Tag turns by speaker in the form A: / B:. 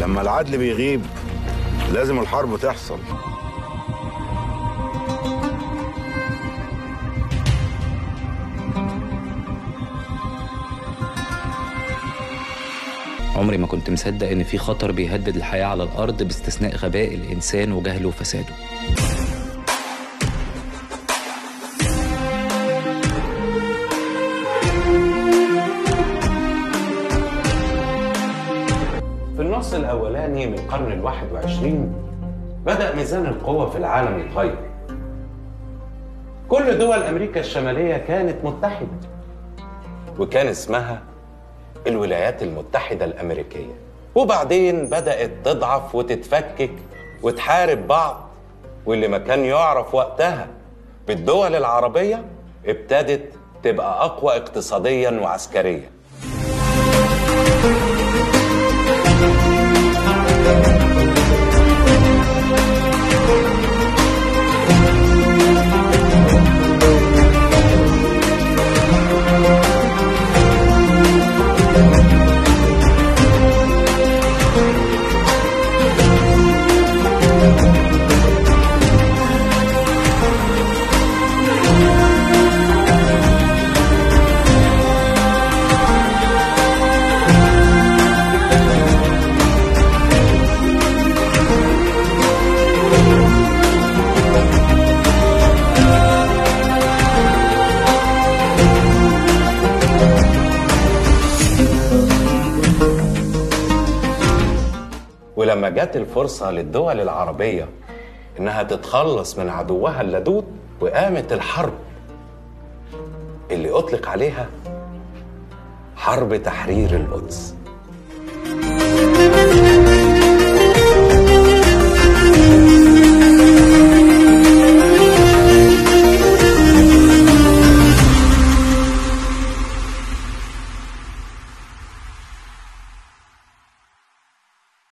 A: لما العدل بيغيب لازم الحرب تحصل
B: عمري ما كنت مصدق ان في خطر بيهدد الحياه على الارض باستثناء غباء الانسان وجهله وفساده
C: في النص الأولاني من القرن الواحد وعشرين بدأ ميزان القوة في العالم يتغير كل دول أمريكا الشمالية كانت متحدة وكان اسمها الولايات المتحدة الأمريكية وبعدين بدأت تضعف وتتفكك وتحارب بعض واللي ما كان يعرف وقتها بالدول العربية ابتدت تبقى أقوى اقتصاديا وعسكريا ولما جت الفرصة للدول العربية إنها تتخلص من عدوها اللدود وقامت الحرب اللي أطلق عليها حرب تحرير القدس